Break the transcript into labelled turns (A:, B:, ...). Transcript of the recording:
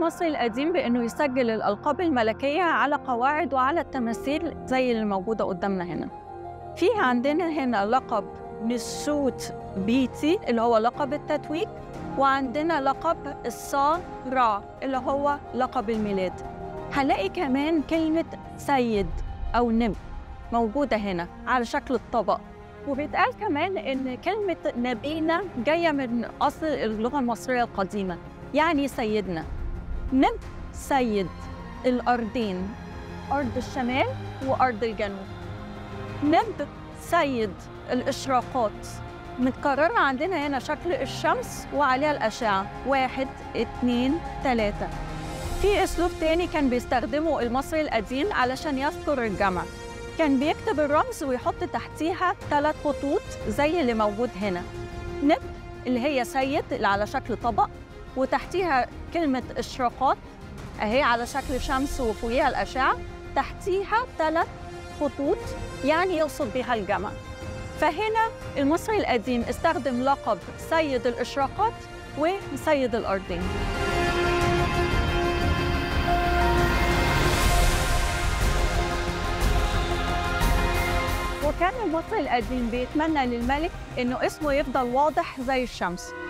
A: المصري القديم بإنه يسجل الألقاب الملكية على قواعد وعلى التماثيل زي اللي موجودة قدامنا هنا في عندنا هنا لقب نسوت بيتي اللي هو لقب التتويج وعندنا لقب الصارع اللي هو لقب الميلاد هنلاقي كمان كلمة سيد أو نب موجودة هنا على شكل الطبق وبيتقال كمان إن كلمة نبينا جاية من أصل اللغة المصرية القديمة يعني سيدنا نب سيد الأرضين أرض الشمال وأرض الجنوب نب سيد الإشراقات متكررة عندنا هنا شكل الشمس وعليها الأشعة واحد اتنين تلاتة في أسلوب تاني كان بيستخدمه المصري القديم علشان يذكر الجمع كان بيكتب الرمز ويحط تحتيها ثلاث خطوط زي اللي موجود هنا نب اللي هي سيد اللي على شكل طبق وتحتيها كلمة إشراقات أهي على شكل شمس وفوقيها الأشعة تحتيها ثلاث خطوط يعني يقصد بها الجمع فهنا المصري القديم استخدم لقب سيد الإشراقات وسيد الأرضين وكان المصري القديم بيتمنى للملك إنه اسمه يفضل واضح زي الشمس